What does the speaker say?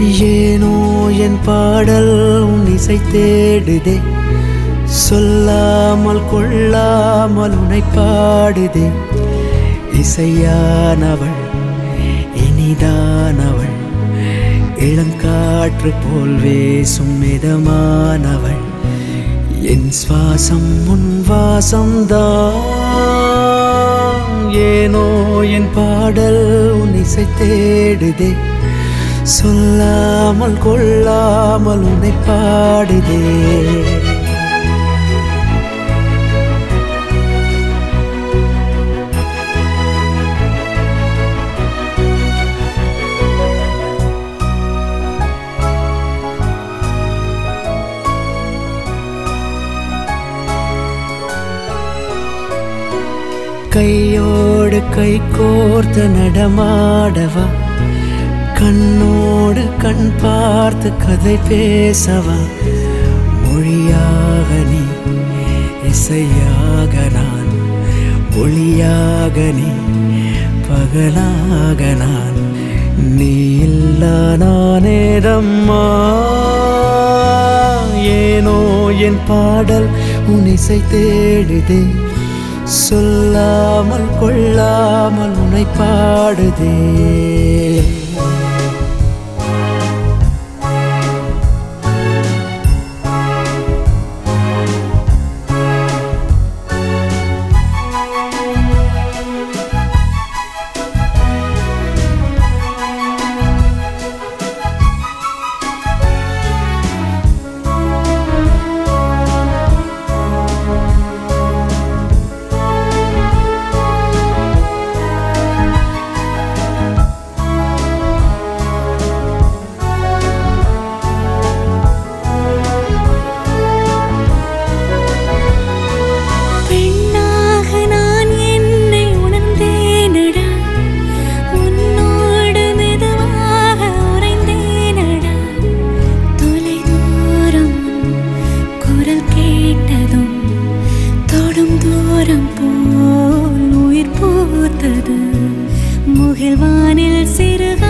ஏனோ என் பாடல் உன் இசை தேடுதே சொல்லாமல் கொள்ளாமல் உன்னை பாடுதே இசையானவள் இனிதானவள் இளங்காற்று போல் வேசும் மிதமானவள் என் சுவாசம் உன் வாசம்தான் ஏனோ என் பாடல் உன் இசை தேடுதே சொல்லாமல் கொள்ளாமல் உன்னை பாடுதே கையோடு கை கோர்த்து நடமாடவா கண்ணோடு கண் பார்த்து கதை பேசவா மொழியாக நீ இசையாக நான் ஒளியாக நீ பகலாக நான் நீ இல்லா நானேதம்மா ஏனோ என் பாடல் உன் இசை தேடுதே சொல்லாமல் கொள்ளாமல் உன்னை பாடுதே பெண்ணாக நான் என்னை உணர்ந்தேனடா உன்னோடு மெதுவாக உறைந்தேனடா தொலைதூரம் குரல் கேட்டதும் தொடும் தூரம் போல் உயிர் பூத்தது முகில்வானில் சிறுக